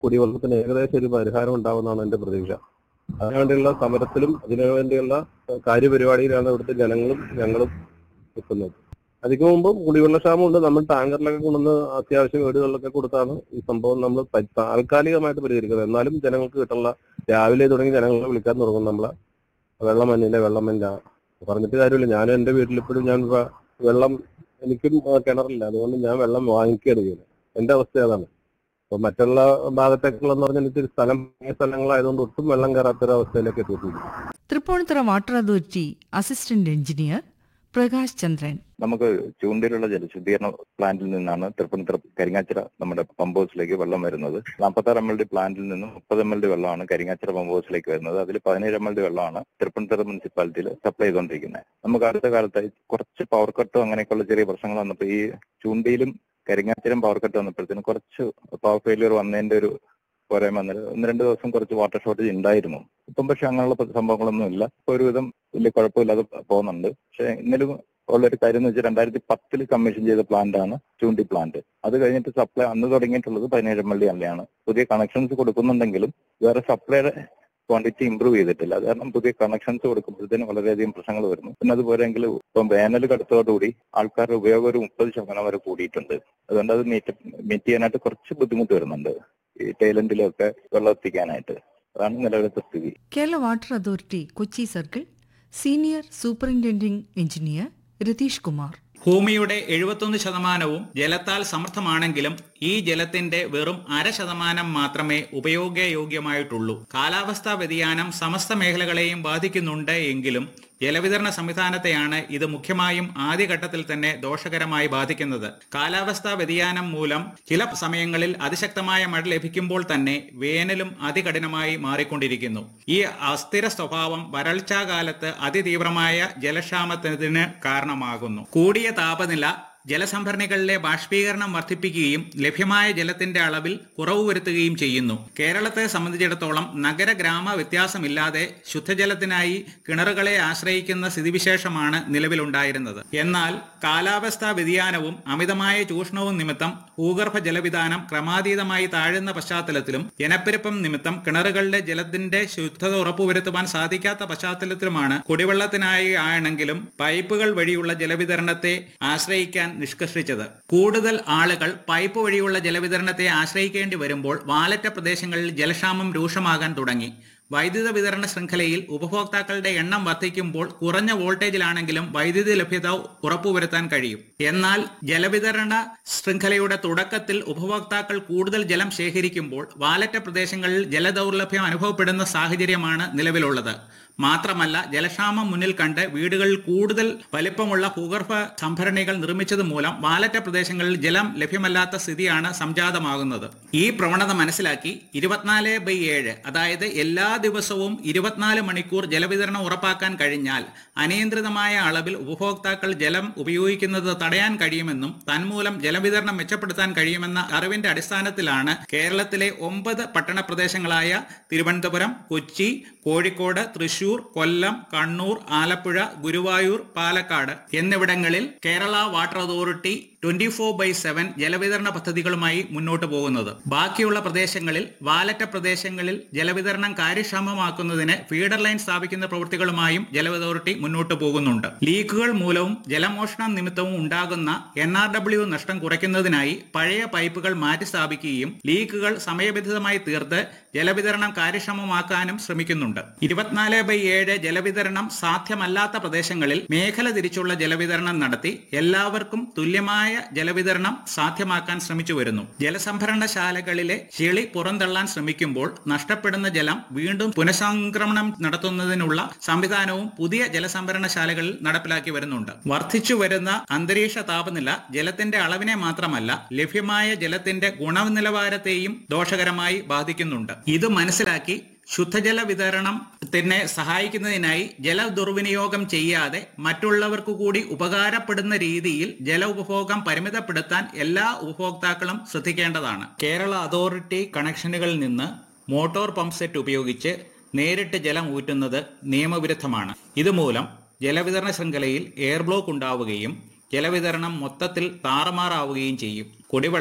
കുടിവെള്ളത്തിന് ഏകദേശം ഒരു പരിഹാരം ഉണ്ടാവുമെന്നാണ് എന്റെ പ്രതീക്ഷ അതിനുവേണ്ടിയുള്ള സമരത്തിലും അതിനുവേണ്ടിയുള്ള കാര്യപരിപാടിയിലാണ് ഇവിടുത്തെ ജനങ്ങളും ഞങ്ങളും നിൽക്കുന്നത് അതിക്ക് മുമ്പ് കുടിവെള്ളക്ഷാമം ഉണ്ട് നമ്മൾ ടാങ്കറിലൊക്കെ കൊണ്ടുവന്ന് അത്യാവശ്യം വീടുകളിലൊക്കെ കൊടുത്താണ് ഈ സംഭവം നമ്മൾ പ- താൽക്കാലികമായിട്ട് പരിഹരിക്കുന്നത് എന്നാലും ജനങ്ങൾക്ക് കിട്ടുള്ള രാവിലെ തുടങ്ങി ജനങ്ങളെ വിളിക്കാൻ തുടങ്ങും നമ്മളെ വെള്ളം മഞ്ഞില്ല വെള്ളം മഞ്ഞ പറഞ്ഞിട്ട് കാര്യമില്ല ഞാനും എന്റെ വീട്ടിലിപ്പോഴും ഞാൻ വ- വെള്ളം എനിക്കും ആ, കിണറില്ല അതുകൊണ്ട് ഞാൻ വെള്ളം വാങ്ങിക്കുകയാണ് ചെയ്യുന്നത് എന്റെ അവസ്ഥ അതാണ് അപ്പൊ മറ്റുള്ള ഭാഗത്തേക്കുള്ളതെന്ന് പറഞ്ഞാൽ എനിക്ക് സ്ഥലം ഈ സ്ഥലങ്ങളായതുകൊണ്ട് ഒട്ടും വെള്ളം കയറാത്തൊരവസ്ഥയിലേക്ക് എത്തിയിട്ടുണ്ട് Tripunithura water authority assistant engineer Prakash Chandran നമുക്ക് ചൂണ്ടയിലുള്ള ജലശുദ്ധീകരണ പ്ലാന്റിൽ നിന്നാണ് തൃപ്പൂണിത്തുറ കരിങ്ങാച്ചിറ നമ്മുടെ പമ്പ് ഹൗസിലേക്ക് വെള്ളം വരുന്നത് നാൽപ്പത്താറ് എം എൽ ഡി പ്ലാന്റിൽ നിന്നും മുപ്പത് എം എൽ ഡി വെള്ളമാണ് കരിങ്ങാച്ചിറ പമ്പ് ഹൗസിലേക്ക് വരുന്നത് അതിൽ പതിനേഴ് എം എൽ ഡി വെള്ളമാണ് തൃപ്പൂണിത്തുറ മുനിസിപ്പാലിറ്റിയിൽ സപ്ലൈ ചെയ്തുകൊണ്ടിരിക്കുന്നത് നമുക്ക് അടുത്ത കാലത്തായി കുറച്ച് പവർ കട്ടും അങ്ങനെയൊക്കെയുള്ള ചെറിയ പ്രശ്നങ്ങൾ വന്നപ്പോൾ ഈ ചൂണ്ടയിലും കരിങ്ങാച്ചിരം പവർ കട്ട് വന്നപ്പോഴത്തേനും കുറച്ച് പവർ ഫെയിലിയർ വന്നതിന്റെ ഒരു പോരായ്മ വന്നത് ഒന്ന് രണ്ട് ദിവസം കുറച്ച് വാട്ടർ ഷോർട്ടേജ് ഉണ്ടായിരുന്നു ഇപ്പം പക്ഷെ അങ്ങനെയുള്ള സംഭവങ്ങളൊന്നും ഇല്ല ഇപ്പൊ ഒരുവിധം വലിയ കുഴപ്പമില്ലാതെ പോകുന്നുണ്ട് പക്ഷെ ഇന്നലും ഉള്ളൊരു കാര്യം എന്ന് വെച്ചാൽ രണ്ടായിരത്തി പത്തിൽ കമ്മീഷൻ ചെയ്ത പ്ലാന്റ് ആണ് ചൂണ്ടി പ്ലാന്റ് അത് കഴിഞ്ഞിട്ട് സപ്ലൈ അന്ന് തുടങ്ങിയിട്ടുള്ളത് പതിനേഴ് എം എൽ ഡി അല്ലയാണ് പുതിയ കണക്ഷൻസ് കൊടുക്കുന്നുണ്ടെങ്കിലും വേറെ സപ്ലൈയുടെ ക്വാണ്ടിറ്റി ഇമ്പ്രൂവ് ചെയ്തിട്ടില്ല അത് കാരണം പുതിയ കണക്ഷൻസ് കൊടുക്കുമ്പോഴത്തേനും വളരെയധികം പ്രശ്നങ്ങൾ വരുന്നു പിന്നെ അതുപോലെങ്കിൽ ഇപ്പം വേനൽ കടുത്തോടുകൂടി ആൾക്കാരുടെ ഉപയോഗം ഒരു മുപ്പത് ശതമാനം വരെ കൂടിയിട്ടുണ്ട് അതുകൊണ്ട് അത് മീറ്റ് മീറ്റ് ചെയ്യാനായിട്ട് കുറച്ച് ബുദ്ധിമുട്ട് വരുന്നുണ്ട് ഈ ടൈലൻഡിലൊക്കെ വെള്ളം എത്തിക്കാനായിട്ട് അതാണ് നിലവിലത്തെ സ്ഥിതി Kerala water authority Kochi circle senior superintending engineer Ratheesh Kumar ഭൂമിയുടെ എഴുപത്തൊന്ന് ശതമാനവും ജലത്താൽ സമർത്ഥമാണെങ്കിലും ഈ ജലത്തിന്റെ വെറും അര ശതമാനം മാത്രമേ ഉപയോഗയോഗ്യമായിട്ടുള്ളൂ കാലാവസ്ഥാ വ്യതിയാനം സമസ്ത മേഖലകളെയും ബാധിക്കുന്നുണ്ട് എങ്കിലും ജലവിതരണ സംവിധാനത്തെയാണ് ഇത് മുഖ്യമായും ആദ്യഘട്ടത്തിൽ തന്നെ ദോഷകരമായി ബാധിക്കുന്നത് കാലാവസ്ഥാ വ്യതിയാനം മൂലം ചില സമയങ്ങളിൽ അതിശക്തമായ മഴ ലഭിക്കുമ്പോൾ തന്നെ വേനലും അതികഠിനമായി മാറിക്കൊണ്ടിരിക്കുന്നു ഈ അസ്ഥിര സ്വഭാവം വരൾച്ചാകാലത്ത് അതിതീവ്രമായ ജലക്ഷാമത്തിന് കാരണമാകുന്നു കൂടിയ താപനില ജലസംഭരണികളിലെ ബാഷ്പീകരണം വർദ്ധിപ്പിക്കുകയും ലഭ്യമായ ജലത്തിന്റെ അളവിൽ കുറവ് വരുത്തുകയും ചെയ്യുന്നു കേരളത്തെ സംബന്ധിച്ചിടത്തോളം നഗര ഗ്രാമ വ്യത്യാസമില്ലാതെ ശുദ്ധജലത്തിനായി കിണറുകളെ ആശ്രയിക്കുന്ന സ്ഥിതിവിശേഷമാണ് നിലവിലുണ്ടായിരുന്നത് എന്നാൽ കാലാവസ്ഥാ വ്യതിയാനവും അമിതമായ ചൂഷണവും നിമിത്തം ഭൂഗർഭ ജലവിധാനം ക്രമാതീതമായി താഴുന്ന പശ്ചാത്തലത്തിലും ജനപ്പെരുപ്പം നിമിത്തം കിണറുകളിലെ ജലത്തിന്റെ ശുദ്ധത ഉറപ്പുവരുത്തുവാൻ സാധിക്കാത്ത പശ്ചാത്തലത്തിലുമാണ് കുടിവെള്ളത്തിനായി ആണെങ്കിലും പൈപ്പുകൾ വഴിയുള്ള ജലവിതരണത്തെ ആശ്രയിക്കാൻ നിഷ്കർഷിച്ചത് കൂടുതൽ ആളുകൾ പൈപ്പ് വഴിയുള്ള ജലവിതരണത്തെ ആശ്രയിക്കേണ്ടി വരുമ്പോൾ വാലറ്റ പ്രദേശങ്ങളിൽ ജലക്ഷാമം രൂക്ഷമാകാൻ തുടങ്ങി വൈദ്യുത വിതരണ ശൃംഖലയിൽ ഉപഭോക്താക്കളുടെ എണ്ണം വർദ്ധിക്കുമ്പോൾ കുറഞ്ഞ വോൾട്ടേജിലാണെങ്കിലും വൈദ്യുതി ലഭ്യത ഉറപ്പുവരുത്താൻ കഴിയും എന്നാൽ ജലവിതരണ ശൃംഖലയുടെ തുടക്കത്തിൽ ഉപഭോക്താക്കൾ കൂടുതൽ ജലം ശേഖരിക്കുമ്പോൾ വാലറ്റ പ്രദേശങ്ങളിൽ ജലദൗർലഭ്യം അനുഭവപ്പെടുന്ന സാഹചര്യമാണ് നിലവിലുള്ളത് മാത്രമല്ല ജലക്ഷാമം മുന്നിൽ കണ്ട് വീടുകളിൽ കൂടുതൽ വലിപ്പമുള്ള ഭൂഗർഭ സംഭരണികൾ നിർമ്മിച്ചത് മൂലം വാലറ്റ പ്രദേശങ്ങളിൽ ജലം ലഭ്യമല്ലാത്ത സ്ഥിതിയാണ് സംജാതമാകുന്നത് ഈ പ്രവണത മനസ്സിലാക്കി ഇരുപത്തിനാല് ബൈ ഏഴ് അതായത് എല്ലാ ദിവസവും ഇരുപത്തിനാല് മണിക്കൂർ ജലവിതരണം ഉറപ്പാക്കാൻ കഴിഞ്ഞാൽ അനിയന്ത്രിതമായ അളവിൽ ഉപഭോക്താക്കൾ ജലം ഉപയോഗിക്കുന്നത് തടയാൻ കഴിയുമെന്നും തന്മൂലം ജലവിതരണം മെച്ചപ്പെടുത്താൻ കഴിയുമെന്ന അറിവിന്റെ അടിസ്ഥാനത്തിലാണ് കേരളത്തിലെ ഒമ്പത് പട്ടണ പ്രദേശങ്ങളായ തിരുവനന്തപുരം കൊച്ചി കോഴിക്കോട് തൃശൂർ കൊല്ലം കണ്ണൂർ ആലപ്പുഴ ഗുരുവായൂർ പാലക്കാട് എന്നിവിടങ്ങളിൽ Kerala water authority twenty four by seven ജലവിതരണ പദ്ധതികളുമായി മുന്നോട്ട് പോകുന്നത് ബാക്കിയുള്ള പ്രദേശങ്ങളിൽ വാലറ്റ പ്രദേശങ്ങളിൽ ജലവിതരണം കാര്യക്ഷമമാക്കുന്നതിന് ഫീഡർ ലൈൻ സ്ഥാപിക്കുന്ന പ്രവൃത്തികളുമായും ജല അതോറിറ്റി മുന്നോട്ട് പോകുന്നുണ്ട് ലീക്കുകൾ മൂലവും ജലമോഷണം നിമിത്തവും ഉണ്ടാകുന്ന എൻ ആർ ഡബ്ല്യു നഷ്ടം കുറയ്ക്കുന്നതിനായി പഴയ പൈപ്പുകൾ മാറ്റി സ്ഥാപിക്കുകയും ലീക്കുകൾ സമയബന്ധിതമായി തീർത്ത് ജലവിതരണം കാര്യക്ഷമമാക്കാനും ശ്രമിക്കുന്നുണ്ട് ഇരുപത്തിനാല് ബൈ ഏഴ് ജലവിതരണം സാധ്യമല്ലാത്ത പ്രദേശങ്ങളിൽ മേഖല തിരിച്ചുള്ള ജലവിതരണം നടത്തി എല്ലാവർക്കും തുല്യമായ ജലവിതരണം സാധ്യമാക്കാൻ ശ്രമിച്ചു വരുന്നു ജലസംഭരണശാലകളിലെ ചെളി പുറന്തള്ളാൻ ശ്രമിക്കുമ്പോൾ നഷ്ടപ്പെടുന്ന ജലം വീണ്ടും പുനഃസംക്രമണം നടത്തുന്നതിനുള്ള സംവിധാനവും പുതിയ ജലസംഭരണശാലകളിൽ നടപ്പിലാക്കി വരുന്നുണ്ട് വർദ്ധിച്ചു വരുന്ന അന്തരീക്ഷ താപനില ജലത്തിന്റെ അളവിനെ മാത്രമല്ല ലഭ്യമായ ജലത്തിന്റെ ഗുണനിലവാരത്തെയും ദോഷകരമായി ബാധിക്കുന്നുണ്ട് ഇത് മനസ്സിലാക്കി ശുദ്ധജല വിതരണത്തിനെ സഹായിക്കുന്നതിനായി ജല ദുർവിനിയോഗം ചെയ്യാതെ മറ്റുള്ളവർക്ക് കൂടി ഉപകാരപ്പെടുന്ന രീതിയിൽ ജല ഉപഭോഗം പരിമിതപ്പെടുത്താൻ എല്ലാ ഉപഭോക്താക്കളും ശ്രദ്ധിക്കേണ്ടതാണ് കേരള അതോറിറ്റി കണക്ഷനുകളിൽ നിന്ന് മോട്ടോർ പമ്പ് സെറ്റ് ഉപയോഗിച്ച് നേരിട്ട് ജലം ഊറ്റുന്നത് നിയമവിരുദ്ധമാണ് ഇതുമൂലം ജലവിതരണ ശൃംഖലയിൽ എയർ ബ്ലോക്ക് ഉണ്ടാവുകയും ജലവിതരണം മൊത്തത്തിൽ താറുമാറാവുകയും ചെയ്യും കുടിവെള്ളം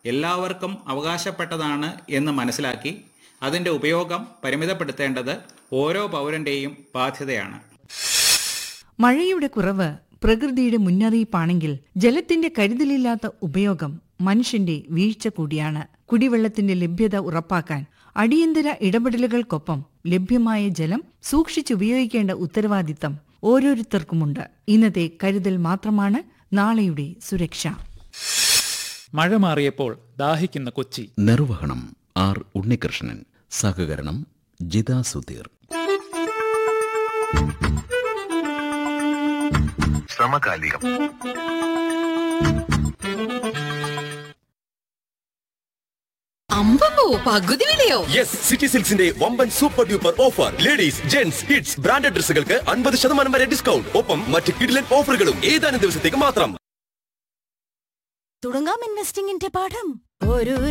എല്ലാവർക്കും അവകാശപ്പെട്ടതാണ് എന്ന് മനസ്സിലാക്കി അതിൻ്റെ ഉപയോഗം പരിമിതപ്പെടുത്തേണ്ടത് ഓരോ പൗരന്റെയും ബാധ്യതയാണ് മഴയുടെ കുറവ് പ്രകൃതിയുടെ മുന്നറിയിപ്പാണെങ്കിൽ ജലത്തിന്റെ കരുതലില്ലാത്ത ഉപയോഗം മനുഷ്യന്റെ വീഴ്ച കൂടിയാണ് കുടിവെള്ളത്തിന്റെ ലഭ്യത ഉറപ്പാക്കാൻ അടിയന്തര ഇടപെടലുകൾക്കൊപ്പം ലഭ്യമായ ജലം സൂക്ഷിച്ചുപയോഗിക്കേണ്ട ഉത്തരവാദിത്തം ഓരോരുത്തർക്കുമുണ്ട് ഇന്നത്തെ കരുതൽ മാത്രമാണ് നാളെയുടെ സുരക്ഷ മഴ മാറിയപ്പോൾ ദാഹിക്കുന്ന കൊച്ചി നിർവഹണം ആർ ഉണ്ണികൃഷ്ണൻ സഹകരണം ജിതാ സുധീർ സമകാലികം അമ്പപ്പോ പകുതി വിലയോ യെസ് സിറ്റി സിൽക്സിന്റെ വമ്പൻ super duper offer ladies gents hits branded ഡ്രസ്സുകൾക്ക് അൻപത് ശതമാനം വരെ ഡിസ്കൗണ്ട് ഒപ്പം മറ്റ് കിഡിലൻ ഓഫറുകളും ഏതാനും ദിവസത്തേക്ക് മാത്രം തുടങ്ങാം ഇൻവെസ്റ്റിംഗിന്റെ പാഠം ഒരു